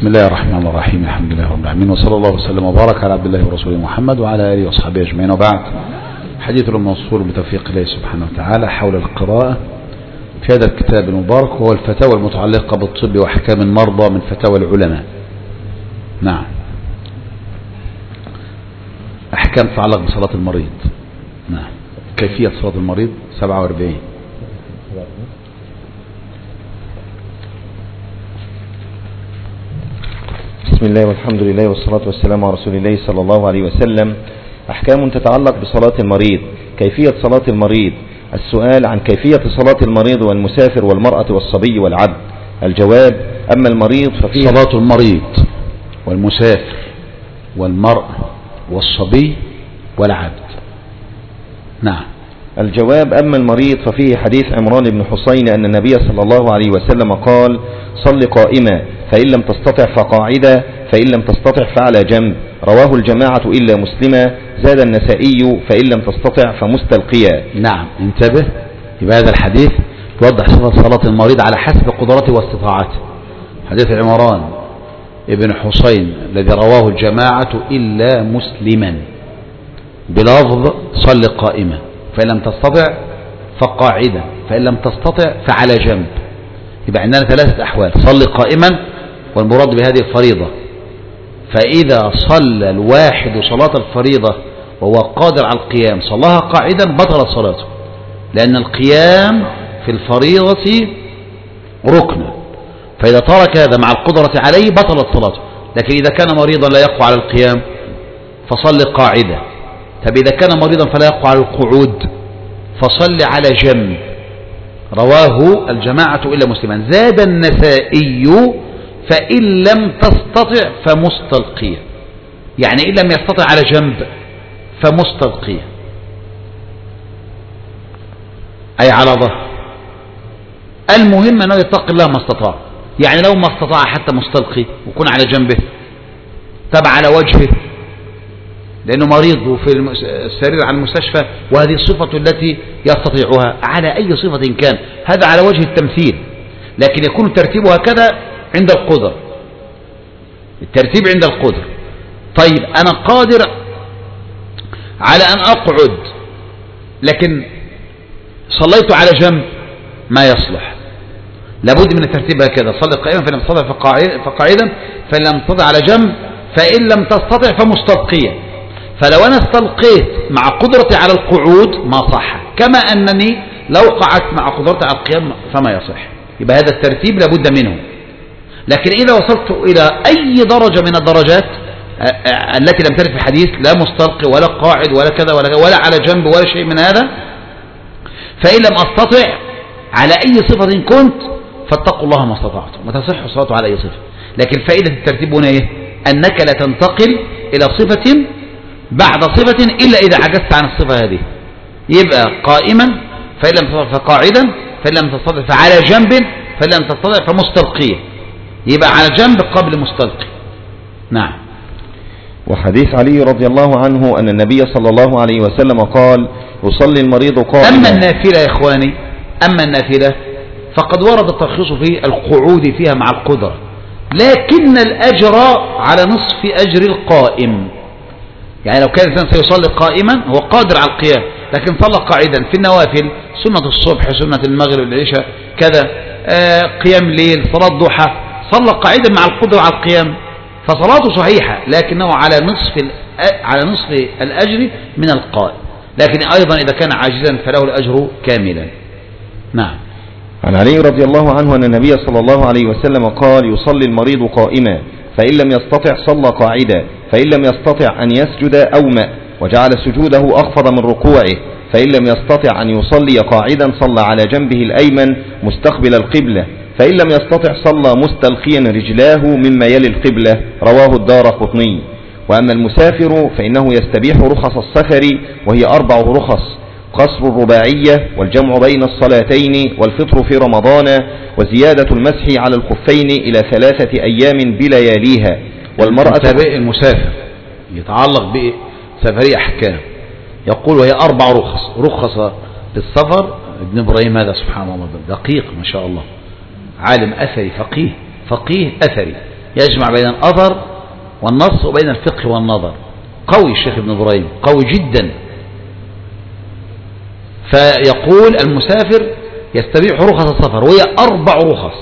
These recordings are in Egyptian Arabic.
بسم الله الرحمن الرحيم الحمد لله رب العالمين وصلى الله وسلم وبارك على عبد الله ورسوله محمد وعلى اله واصحابه اجمعين وبعد حديث الموصول بتوفيق الله سبحانه وتعالى حول القراءة في هذا الكتاب المبارك وهو الفتاوى المتعلقة بالطب واحكام المرضى من فتاوى العلماء نعم احكام تتعلق بصلاة المريض نعم كيفية صلاة المريض 47 بسم الله والحمد لله والصلاة والسلام على رسول الله صلى الله عليه وسلم أحكام تتعلق بصلاة المريض كيفية صلاة المريض السؤال عن كيفية صلاة المريض والمسافر والمرأة والصبي والعبد الجواب أما المريض ففيه صلاة المريض والمسافر والمرأة والصبي والعبد نعم الجواب أما المريض ففيه حديث عمران بن حسين أن النبي صلى الله عليه وسلم قال صل قائما فإن لم تستطع فقاعدا فإن لم تستطع فعلى جنب رواه الجماعة إلا مسلما زاد النسائي فإن لم تستطع فمستلقيا نعم انتبه يبقى هذا الحديث يوضح صفة صلاة المريض على حسب قدرته واستطاعته حديث عمران ابن حسين الذي رواه الجماعة إلا مسلما بلفظ صل قائما فإن لم تستطع فقاعدا فإن لم تستطع فعلى جنب يبقى عندنا ثلاثة أحوال صل قائما والمراد بهذه الفريضة فإذا صلى الواحد صلاة الفريضة وهو قادر على القيام صلاها قاعدا بطلت صلاته لأن القيام في الفريضة ركن فإذا ترك هذا مع القدرة عليه بطلت صلاته لكن إذا كان مريضا لا يقوى على القيام فصل قاعدة طب إذا كان مريضا فلا يقوى على القعود فصل على جنب رواه الجماعة إلا مسلما زاد النسائي فإن لم تستطع فمستلقيا يعني إن لم يستطع على جنب فمستلقيا أي على ظهر المهم أنه يتقي الله ما استطاع يعني لو ما استطاع حتى مستلقي ويكون على جنبه تبع على وجهه لأنه مريض وفي السرير على المستشفى وهذه الصفة التي يستطيعها على أي صفة كان هذا على وجه التمثيل لكن يكون ترتيبه هكذا عند القدر الترتيب عند القدر طيب أنا قادر على أن أقعد لكن صليت على جنب ما يصلح لابد من الترتيب هكذا صلي قائما فإن لم تستطع فقاعدا فإن لم تستطع على جنب فإن لم تستطع فمستلقيا فلو أنا استلقيت مع قدرتي على القعود ما صح كما أنني لو قعدت مع قدرتي على القيام فما يصح يبقى هذا الترتيب لابد منه لكن إذا وصلت إلى أي درجة من الدرجات التي لم ترد في الحديث لا مستلقي ولا قاعد ولا كذا ولا, ولا على جنب ولا شيء من هذا فإن لم أستطع على أي صفة كنت فاتقوا الله ما استطعتم ما تصح الصلاة على أي صفة لكن فائدة الترتيب هنا إيه أنك لا تنتقل إلى صفة بعد صفة إلا إذا عجزت عن الصفة هذه يبقى قائما فإن لم تستطع فقاعدا فإن لم تستطع فعلى جنب فإن لم تستطع فمستلقيا يبقى على جنب قبل مستلقي نعم وحديث علي رضي الله عنه أن النبي صلى الله عليه وسلم قال يصلي المريض قائما أما النافلة يا إخواني أما النافلة فقد ورد الترخيص في القعود فيها مع القدرة لكن الأجر على نصف أجر القائم يعني لو كان الإنسان سيصلي قائما هو قادر على القيام لكن صلى قاعدا في النوافل سنة الصبح سنة المغرب العشاء كذا آه قيام ليل صلاة ضحى صلى قاعدا مع القدرة على القيام فصلاته صحيحة لكنه على نصف على نصف الأجر من القائم لكن أيضا إذا كان عاجزا فله الأجر كاملا نعم عن علي رضي الله عنه أن النبي صلى الله عليه وسلم قال يصلي المريض قائما فإن لم يستطع صلى قاعدا فإن لم يستطع أن يسجد أومأ وجعل سجوده أخفض من ركوعه فإن لم يستطع أن يصلي قاعدا صلى على جنبه الأيمن مستقبل القبلة فإن لم يستطع صلى مستلقيا رجلاه مما يلي القبلة رواه الدار قطني وأما المسافر فإنه يستبيح رخص السفر وهي أربع رخص قصر الرباعية والجمع بين الصلاتين والفطر في رمضان وزيادة المسح على الخفين إلى ثلاثة أيام بلياليها والمرأة المسافر يتعلق بسفرية أحكام يقول وهي أربع رخص رخص للسفر ابن إبراهيم هذا سبحان الله دقيق ما شاء الله عالم أثري فقيه فقيه أثري يجمع بين الأثر والنص وبين الفقه والنظر قوي الشيخ ابن إبراهيم قوي جدا فيقول المسافر يستبيح رخص السفر وهي أربع رخص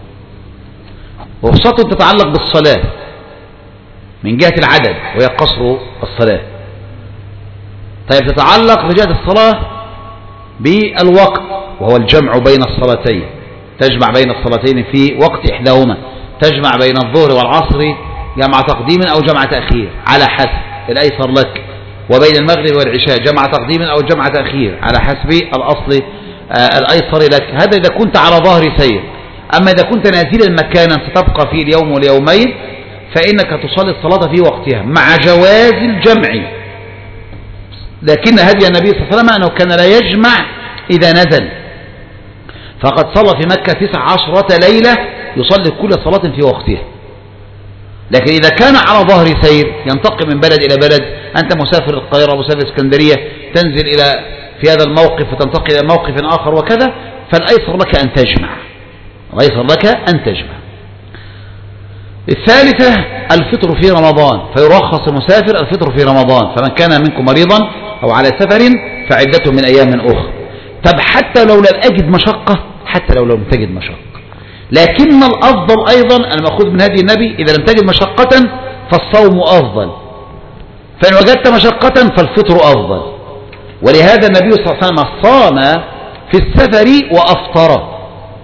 رخصته تتعلق بالصلاة من جهة العدد وهي قصر الصلاة طيب تتعلق بجهة الصلاة بالوقت وهو الجمع بين الصلاتين تجمع بين الصلاتين في وقت إحداهما تجمع بين الظهر والعصر جمع تقديم أو جمع تأخير على حسب الأيسر لك وبين المغرب والعشاء جمع تقديم أو جمع تأخير على حسب الأصل آه، الأيسر لك هذا إذا كنت على ظهر سير أما إذا كنت نازلا مكانا ستبقى فيه اليوم واليومين فإنك تصلي الصلاة في وقتها مع جواز الجمع لكن هدي النبي صلى الله عليه وسلم أنه كان لا يجمع إذا نزل فقد صلى في مكة تسع عشرة ليلة يصلي كل صلاة في وقتها لكن إذا كان على ظهر سير ينتقل من بلد إلى بلد أنت مسافر القاهرة مسافر اسكندرية تنزل إلى في هذا الموقف وتنتقل إلى موقف آخر وكذا فالأيسر لك أن تجمع الأيسر لك أن تجمع الثالثة الفطر في رمضان فيرخص المسافر الفطر في رمضان فمن كان منكم مريضا أو على سفر فعدته من أيام أخرى طب حتى لو لم أجد مشقة حتى لو لم تجد مشقة لكن الأفضل أيضا أنا مأخوذ من هذه النبي إذا لم تجد مشقة فالصوم أفضل فإن وجدت مشقة فالفطر أفضل ولهذا النبي صلى الله عليه وسلم صام في السفر وأفطر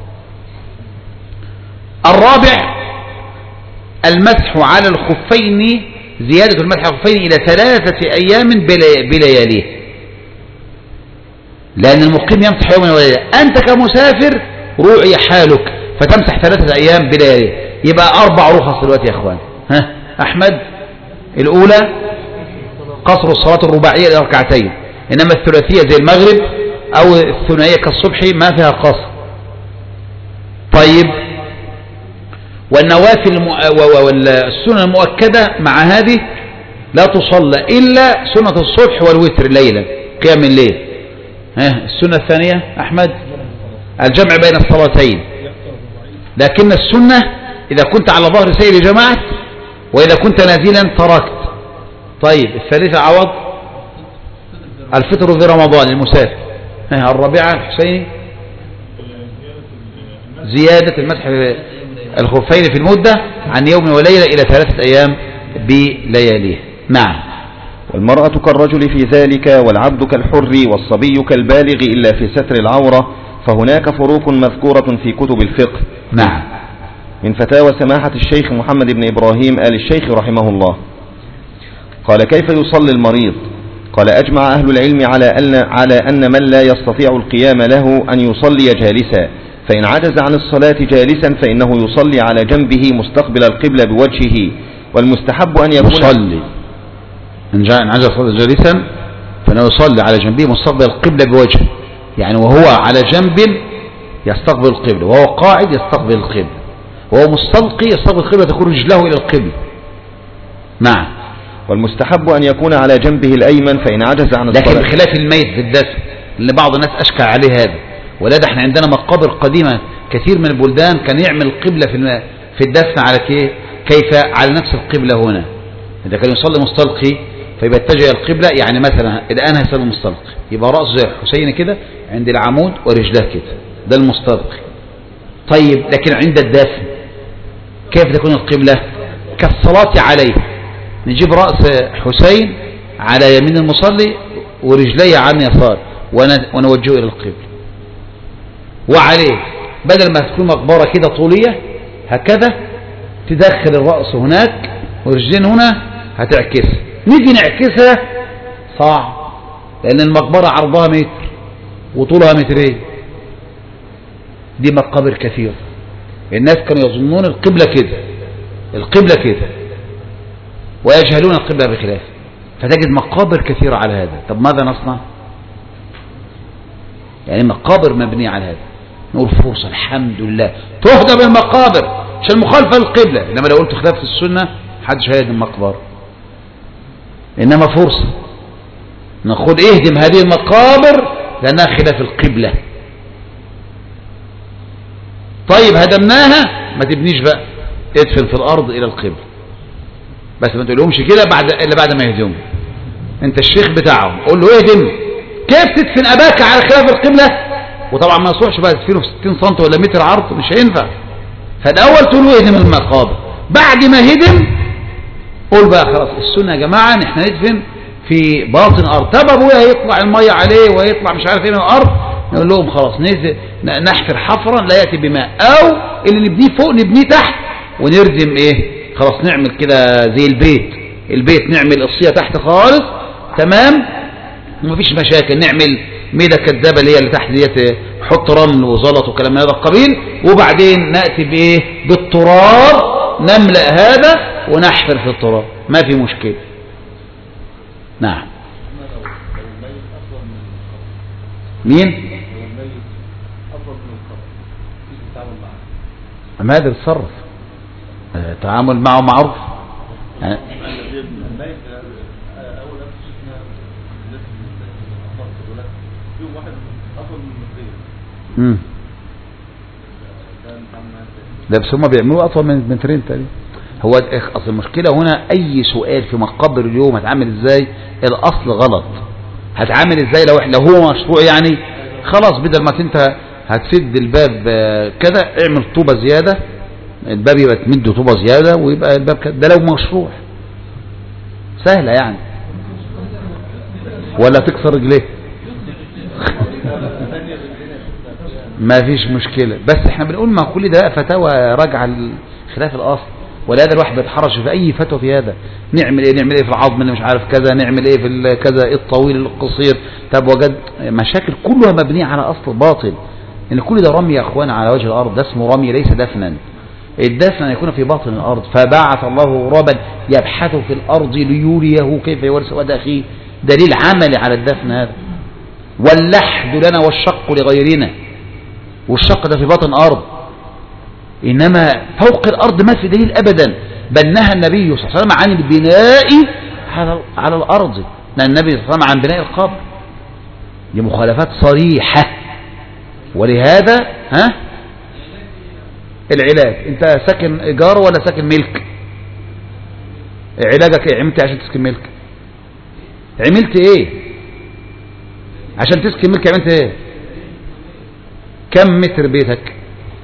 الرابع المسح على الخفين زيادة المسح على الخفين إلى ثلاثة أيام بلياليه لأن المقيم يمسح يوما وليلة أنت كمسافر روعي حالك فتمسح ثلاثة أيام بلياليه يبقى أربع رخص دلوقتي يا أخوان ها أحمد الأولى قصر الصلاة الرباعية إلى ركعتين إنما الثلاثية زي المغرب أو الثنائية كالصبح ما فيها قصر طيب والنوافل والسنة المؤكدة مع هذه لا تصلى إلا سنة الصبح والوتر ليلا قيام الليل ها السنة الثانية أحمد الجمع بين الصلاتين لكن السنة إذا كنت على ظهر سير جماعة وإذا كنت نازلا تركت طيب الثالثة عوض الفطر في رمضان المسافر الرابعة الحسيني زيادة المسح الخفين في المدة عن يوم وليلة إلى ثلاثة أيام بلياليه نعم والمرأة كالرجل في ذلك والعبد كالحر والصبي كالبالغ إلا في ستر العورة فهناك فروق مذكورة في كتب الفقه نعم من فتاوى سماحة الشيخ محمد بن إبراهيم آل الشيخ رحمه الله قال كيف يصلي المريض قال أجمع أهل العلم على أن, على أن من لا يستطيع القيام له أن يصلي جالسا فإن عجز عن الصلاة جالسا فإنه يصلي على جنبه مستقبل القبلة بوجهه والمستحب أن يكون يصلي إن عجز الصلاة جالسا فإنه يصلي على جنبه مستقبل القبلة بوجهه يعني وهو على جنب يستقبل القبلة وهو قاعد يستقبل القبلة وهو مستلقي يستقبل القبلة تكون رجله إلى القبلة نعم والمستحب أن يكون على جنبه الأيمن فإن عجز عن الصلاة لكن بخلاف الميت في الدفن اللي بعض الناس أشكى عليه هذا ولا ده احنا عندنا مقابر قديمة كثير من البلدان كان يعمل القبلة في في الدفن على كيف على نفس القبلة هنا إذا كان يصلي مستلقي فيبقى اتجه القبلة يعني مثلا الآن هيصلي مستلقي يبقى رأسه زي الحسين كده عند العمود ورجلاه كده ده المستلقي طيب لكن عند الدفن كيف تكون القبلة كالصلاة عليه نجيب رأس حسين على يمين المصلي ورجلي عن يسار ونوجهه إلى القبلة وعليه بدل ما تكون مقبرة كده طولية هكذا تدخل الرأس هناك ورجلين هنا هتعكسها نيجي نعكسها صعب لأن المقبرة عرضها متر وطولها مترين دي مقابر كثيرة الناس كانوا يظنون القبلة كده القبلة كده ويجهلون القبلة بخلاف فتجد مقابر كثيرة على هذا طب ماذا نصنع يعني مقابر مبنية على هذا نقول فرصة الحمد لله تهدم المقابر عشان مخالفة للقبلة إنما لو قلت خلاف السنة حدش هيهدم مقبر إنما فرصة نقول اهدم هذه المقابر لأنها خلاف القبلة طيب هدمناها ما تبنيش بقى ادفن في الارض الى القبل بس ما تقولهمش كده بعد الا بعد ما يهدموا انت الشيخ بتاعهم قول له اهدم كيف تدفن اباك على خلاف القبله وطبعا ما يصلحش بقى تدفنه في 60 سم ولا متر عرض مش هينفع فالاول تقول له اهدم المقابر بعد ما هدم قول بقى خلاص السنه يا جماعه ان احنا ندفن في باطن ارض طب ابويا هيطلع الميه عليه وهيطلع مش عارف ايه من الارض نقول لهم خلاص نز- ن- نحفر حفرا لا ياتي بماء او اللي نبنيه فوق نبنيه تحت ونردم ايه خلاص نعمل كده زي البيت البيت نعمل الصيه تحت خالص تمام ومفيش مشاكل نعمل ميدة كدابة اللي هي اللي تحت ديت حط رمل وزلط وكلام من هذا القبيل وبعدين نأتي بإيه بالتراب نملأ هذا ونحفر في التراب ما في مشكلة نعم مين ما هذا بتصرف آه، التعامل معه معروف يعني مم. ده بس هم بيعملوا اطول من مترين تقريبا هو الإخ- اصل المشكله هنا اي سؤال في مقابر اليوم هتعامل ازاي الاصل غلط هتعامل ازاي لو لو هو مشروع يعني خلاص بدل ما انت هتسد الباب آه، كذا اعمل طوبه زياده الباب يبقى تمد طوبه زياده ويبقى الباب كده ده لو مشروع سهله يعني ولا تكسر رجليه ما فيش مشكلة بس احنا بنقول ما كل ده فتاوى راجعة خلاف الأصل ولهذا الواحد بيتحرش في أي فتوى في هذا نعمل ايه نعمل ايه في العظم اللي مش عارف كذا نعمل ايه في ال- كذا ايه الطويل القصير طب وجد مشاكل كلها مبنية على أصل باطل ان كل ده رمي يا اخوان على وجه الأرض ده اسمه رمي ليس دفنا الدفن أن يكون في باطن الأرض فبعث الله غرابا يبحث في الأرض ليوريه كيف يورث سواد أخيه دليل عملي على الدفن هذا واللحد لنا والشق لغيرنا والشق ده في باطن أرض إنما فوق الأرض ما في دليل أبدا بل نهى النبي صلى الله عليه وسلم عن البناء على على الأرض نهى النبي صلى الله عليه وسلم عن بناء القبر دي مخالفات صريحة ولهذا ها العلاج انت ساكن ايجار ولا ساكن ملك علاجك ايه عملت إيه عشان تسكن ملك عملت ايه عشان تسكن ملك عملت ايه كم متر بيتك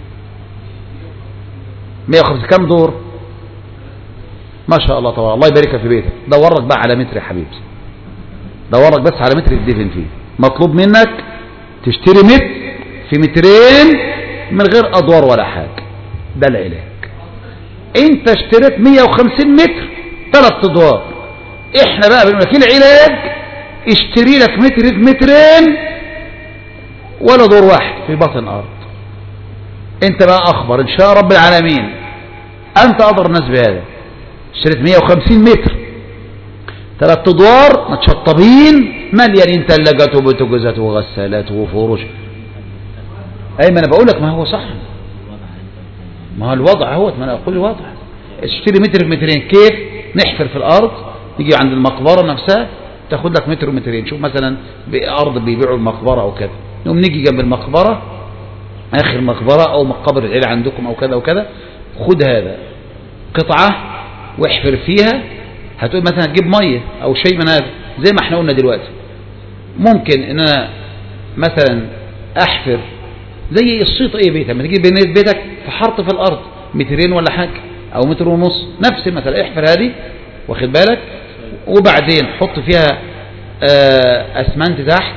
150 كم دور ما شاء الله طبعا الله يبارك في بيتك دورك بقى على متر يا حبيبي دورك بس على متر تدفن فيه مطلوب منك تشتري متر في مترين من غير ادوار ولا حاجه ده العلاج انت اشتريت 150 متر ثلاث ادوار احنا بقى بنقول لك العلاج اشتري لك متر في مترين ولا دور واحد في باطن الارض انت بقى اخبر ان شاء رب العالمين انت اضر الناس بهذا اشتريت 150 متر ثلاث ادوار متشطبين مليانين ثلاجات وبوتجازات وغسالات وفروش اي ما انا بقول لك ما هو صح ما هو الوضع هو ما انا اقول الوضع اشتري متر في مترين كيف نحفر في الارض تيجي عند المقبره نفسها تاخد لك متر ومترين شوف مثلا ارض بيبيعوا المقبره او كذا نقوم نيجي جنب المقبره اخر مقبره او مقابر العيله عندكم او كذا وكذا خد هذا قطعه واحفر فيها هتقول مثلا تجيب ميه او شيء من هذا زي ما احنا قلنا دلوقتي ممكن ان انا مثلا احفر زي الصيط ايه بيتك لما تجيب بنيت بيتك فحرط في الارض مترين ولا حاجه او متر ونص نفس المثل احفر هذه واخد بالك وبعدين حط فيها آه، اسمنت تحت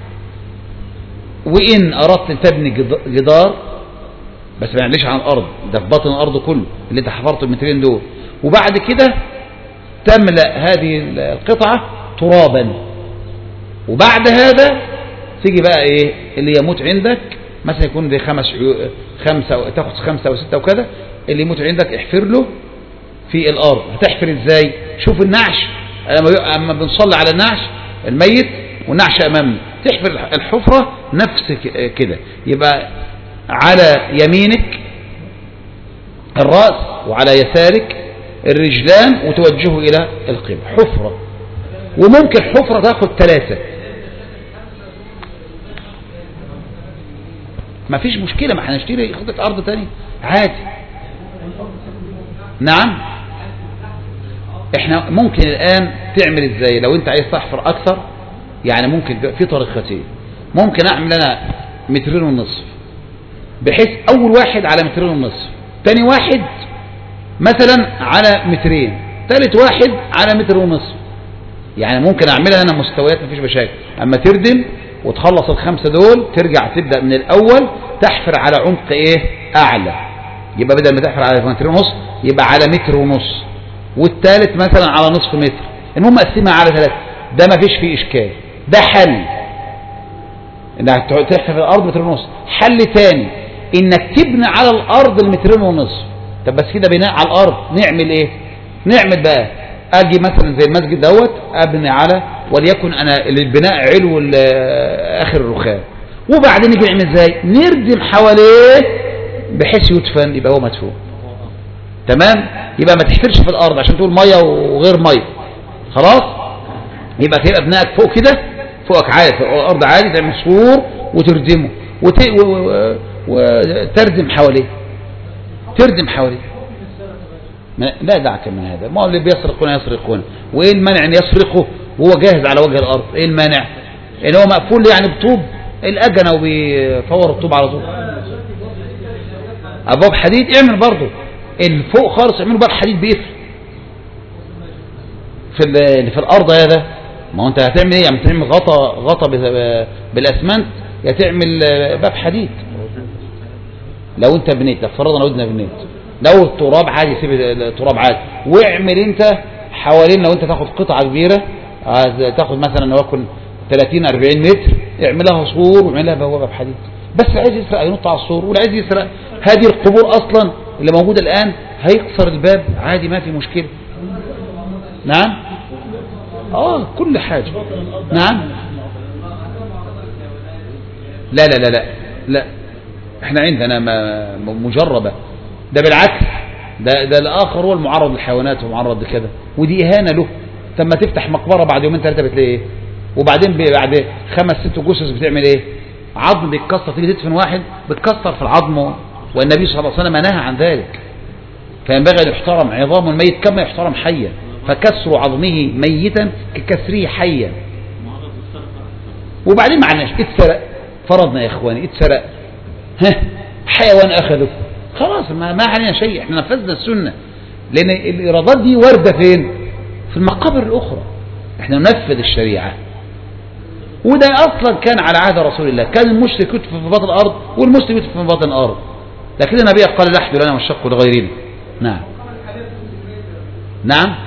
وان اردت تبني جد- جدار بس ما يعليش عن الارض ده في باطن الارض كله اللي انت حفرته المترين دول وبعد كده تملا هذه القطعه ترابا وبعد هذا تيجي بقى ايه اللي يموت عندك مثلا يكون دي خمس عيو... خمسة تاخد خمسة أو ستة وكذا اللي يموت عندك احفر له في الأرض هتحفر ازاي شوف النعش لما ي- اما بنصلي على النعش الميت والنعش أمامنا تحفر الح- الحفرة نفس ك- كده يبقى على يمينك الرأس وعلى يسارك الرجلان وتوجهه إلى القبل حفرة وممكن حفرة تاخد ثلاثة ما فيش مشكلة ما احنا نشتري خطة أرض تاني عادي نعم احنا ممكن الان تعمل ازاي لو انت عايز تحفر اكثر يعني ممكن في طريقتين ممكن اعمل انا مترين ونصف بحيث اول واحد على مترين ونصف تاني واحد مثلا على مترين ثالث واحد على متر ونصف يعني ممكن اعملها انا مستويات مفيش مشاكل اما تردم وتخلص الخمسة دول ترجع تبدأ من الاول تحفر على عمق ايه اعلى يبقى بدل ما تحفر على متر ونص يبقى على متر ونص والثالث مثلا على نصف متر المهم قسمها على ثلاثة ده ما فيش فيه اشكال ده حل انك تحفر في الارض متر ونص حل تاني انك تبني على الارض المترين ونصف طب بس كده بناء على الارض نعمل ايه نعمل بقى اجي مثلا زي المسجد دوت ابني على وليكن انا البناء علو ال- اخر الرخام وبعدين نيجي نعمل ازاي نردم حواليه بحيث يدفن يبقى هو مدفون تمام يبقى ما تحفرش في الارض عشان تقول ميه وغير ميه خلاص يبقى تبقى بنائك فوق كده فوقك عالي فوق الارض عالي تعمل سور وتردمه وت... و... و... وتردم حواليه تردم حواليه ما- لا دعك من هذا ما هو اللي بيسرقون يسرقون وايه المانع ان يسرقه وهو جاهز على وجه الارض ايه المانع ان هو مقفول يعني بطوب الاجنه وبيفور الطوب على طول ابواب حديد اعمل برضه الفوق خالص اعملوا باب حديد بيقفل في ال- اللي في الارض هذا ما هو انت هتعمل ايه يعني تعمل غطا غطا ب- بالاسمنت يا تعمل باب حديد لو انت بنيت لو فرضنا لو انت بنيت لو التراب عادي سيب التراب عادي واعمل انت حوالين لو انت تاخد قطعه كبيره عايز تاخد مثلا وليكن 30 40 متر اعملها سور واعملها بوابه بحديد بس اللي عايز يسرق ينط على السور واللي عايز يسرق هذه القبور اصلا اللي موجوده الان هيكسر الباب عادي ما في مشكله نعم اه كل حاجه نعم لا لا لا لا لا احنا عندنا ما م- مجربة ده بالعكس ده ده الاخر هو المعرض للحيوانات ومعرض لكذا ودي اهانه له طب ما تفتح مقبره بعد يومين ثلاثه بتلاقي ايه وبعدين ب- بعد خمس ست جثث بتعمل ايه عظم بيتكسر تيجي تدفن واحد بتكسر في العظم والنبي صلى الله عليه وسلم نهى عن ذلك فينبغي ان يحترم عظام الميت كما يحترم حيا فكسر عظمه ميتا ككسره حيا وبعدين معناش اتسرق فرضنا يا اخواني اتسرق ها حيوان اخذه خلاص ما, ما علينا شيء احنا نفذنا السنه لان الايرادات دي وارده فين في المقابر الاخرى احنا ننفذ الشريعه وده اصلا كان على عهد رسول الله كان المشرك يدفن في باطن الارض والمسلم يدفن في باطن الارض لكن النبي قال لحد لنا والشق لغيرنا نعم نعم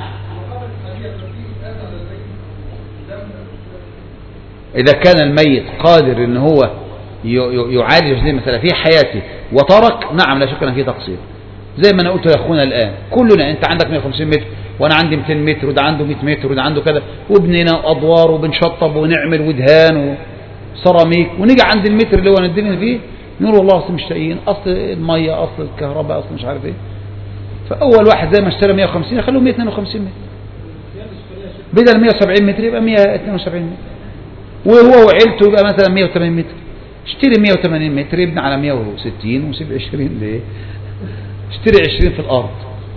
إذا كان الميت قادر إن هو ي- ي- يعالج هذه المسألة في حياته وترك نعم لا شك أن فيه تقصير زي ما أنا قلت يا أخونا الآن كلنا أنت عندك 150 متر وأنا عندي 200 متر وده عنده 100 متر وده عنده كذا وبنينا أدوار وبنشطب ونعمل ودهان وسيراميك ونيجي عند المتر اللي هو ندين فيه نقول والله أصل مش لاقيين أصل المية أصل الكهرباء أصل مش عارف إيه فأول واحد زي ما اشترى 150 خلوه 152 متر بدل 170 متر يبقى 172 متر وهو وعيلته يبقى مثلا 180 متر اشتري 180 متر ابني على 160 وسيب 20 ليه اشتري 20 في الارض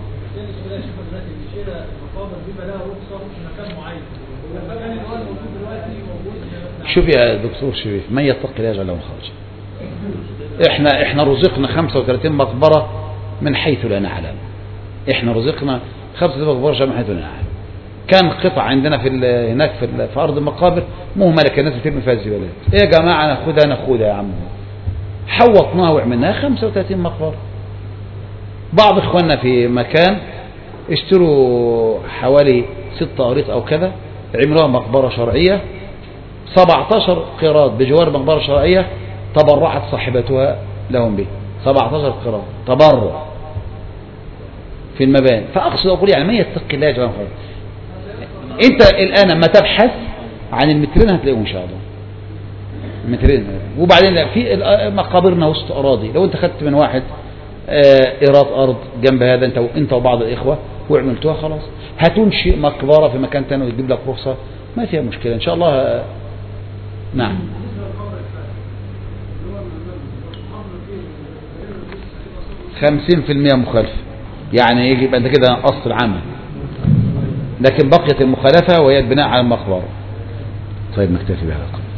شوف يا دكتور شريف من يتقي الله يجعل له مخرجا احنا احنا رزقنا 35 مقبره من حيث لا نعلم احنا رزقنا 35 مقبره من حيث لا نعلم كان قطع عندنا في ال- هناك في, ال- في ارض المقابر مهمله كان الناس بترمي فيها الزبالات ايه يا جماعه ناخدها ناخدها يا عم حوطناها وعملناها 35 مقبره بعض اخواننا في مكان اشتروا حوالي ست قريط او كذا عملوها مقبره شرعيه 17 قيراط بجوار مقبره شرعيه تبرعت صاحبتها لهم به 17 قيراط تبرع في المباني فاقصد اقول يعني من يتقي الله يا جماعه الخير. انت الان لما تبحث عن المترين هتلاقيهم ان شاء الله مترين وبعدين لا، في ال- مقابرنا وسط اراضي لو انت خدت من واحد آه، ايراد ارض جنب هذا انت انت وبعض الاخوه وعملتوها خلاص هتنشئ مقبره في مكان تاني وتجيب لك رخصه ما فيها مشكله ان شاء الله آه، نعم خمسين في المية مخالفة يعني يجي يبقى انت كده نقصت العمل لكن بقيت المخالفة وهي البناء على المخبر طيب نكتفي بهذا القدر